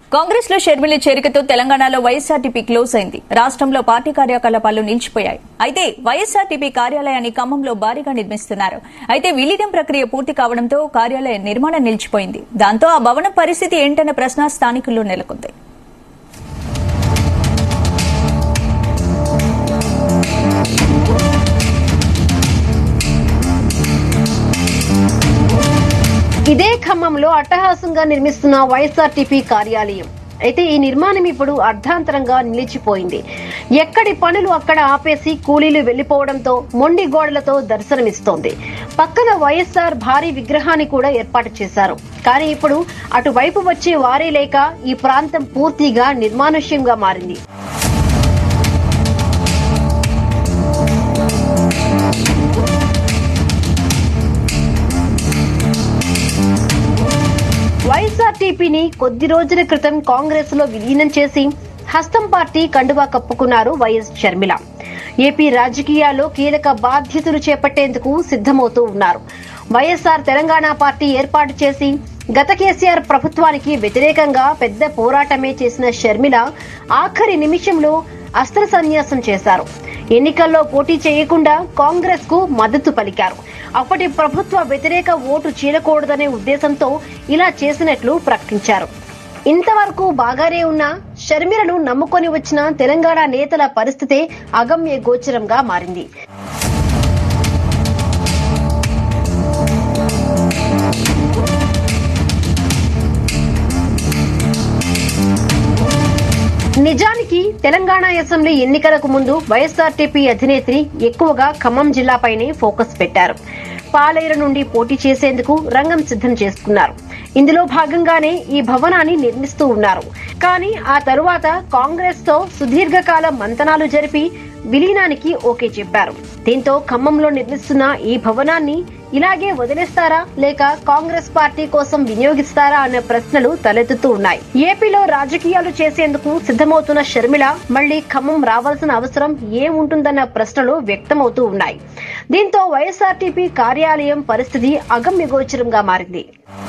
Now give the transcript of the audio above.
కాంగ్రెస్ లో షర్మిల చేరికతో తెలంగాణలో YSRTP close అయింది రాష్ట్రంలో పార్టీ కార్యకలాపాలు నిలిచిపోయాయి అయితే వైఎస్ఆర్టీపీ కార్యాలయాన్ని ఖమ్మంలో భారీగా నిర్మిస్తున్నారు అయితే విలీనం ప్రక్రియ పూర్తి కావడంతో కార్యాలయ నిర్మాణం నిలిచిపోయింది దాంతో ఆ భవనం పరిస్థితి ఏంటన్న ప్రశ్న స్థానికుల్లో నెలకొంది ఇదే ఖమ్మంలో అట్టహాసంగా నిర్మిస్తున్న వైఎస్ఆర్టీపీ కార్యాలయం అయితే ఈ నిర్మాణం ఇప్పుడు అర్ధాంతరంగా నిలిచిపోయింది ఎక్కడి పనులు అక్కడ ఆపేసి కూలీలు వెళ్లిపోవడంతో మొండి గోడలతో దర్శనమిస్తోంది పక్కన వైఎస్ఆర్ భారీ విగ్రహాన్ని కూడా ఏర్పాటు చేశారు కానీ ఇప్పుడు అటువైపు వచ్చే వారే లేక ఈ ప్రాంతం పూర్తిగా నిర్మానుష్యంగా మారింది వైఎస్ఆర్టీపీని కొద్ది రోజుల క్రితం కాంగ్రెస్ లో విలీనం చేసి హస్తం పార్టీ కండువా కప్పుకున్నారు వైఎస్ షర్మిల ఏపీ రాజకీయాల్లో కీలక బాధ్యతలు చేపట్టేందుకు సిద్దమవుతూ ఉన్నారు వైఎస్ఆర్ తెలంగాణ పార్టీ ఏర్పాటు చేసి గత కేసీఆర్ ప్రభుత్వానికి వ్యతిరేకంగా పెద్ద పోరాటమే చేసిన షర్మిల ఆఖరి నిమిషంలో అస్త్ర సన్యాసం చేశారు ఎన్నికల్లో పోటీ చేయకుండా కాంగ్రెస్ కు మద్దతు పలికారు అప్పటి ప్రభుత్వ వ్యతిరేక ఓటు చీలకూడదనే ఉద్దేశంతో ఇలా చేసినట్లు ప్రకటించారు ఇంతవరకు బాగానే ఉన్న షర్మిలను నమ్ముకొని వచ్చిన తెలంగాణ నేతల పరిస్థితే అగమ్య గోచరంగా మారింది నిజానికి తెలంగాణ అసెంబ్లీ ఎన్నికలకు ముందు వైఎస్ఆర్టీపీ అధినేత్రి ఎక్కువగా ఖమ్మం జిల్లాపైనే ఫోకస్ పెట్టారు పాలేరు నుండి పోటీ చేసేందుకు రంగం సిద్ధం చేసుకున్నారు ఇందులో భాగంగానే ఈ భవనాన్ని నిర్మిస్తూ ఉన్నారు కానీ ఆ తరువాత కాంగ్రెస్ తో సుదీర్ఘకాల మంతనాలు జరిపి విలీనానికి ఓకే చెప్పారు దీంతో ఖమ్మంలో నిర్మిస్తున్న ఈ భవనాన్ని ఇలాగే వదిలేస్తారా లేక కాంగ్రెస్ పార్టీ కోసం వినియోగిస్తారా అనే ప్రశ్నలు తలెత్తుతూ ఉన్నాయి ఏపీలో రాజకీయాలు చేసేందుకు సిద్దమవుతున్న షర్మిల మళ్లీ ఖమ్మం రావాల్సిన అవసరం ఏముంటుందన్న ప్రశ్నలు వ్యక్తమవుతూ ఉన్నాయి దీంతో వైఎస్ఆర్టీపీ కార్యాలయం పరిస్థితి అగమ్యగోచరంగా మారింది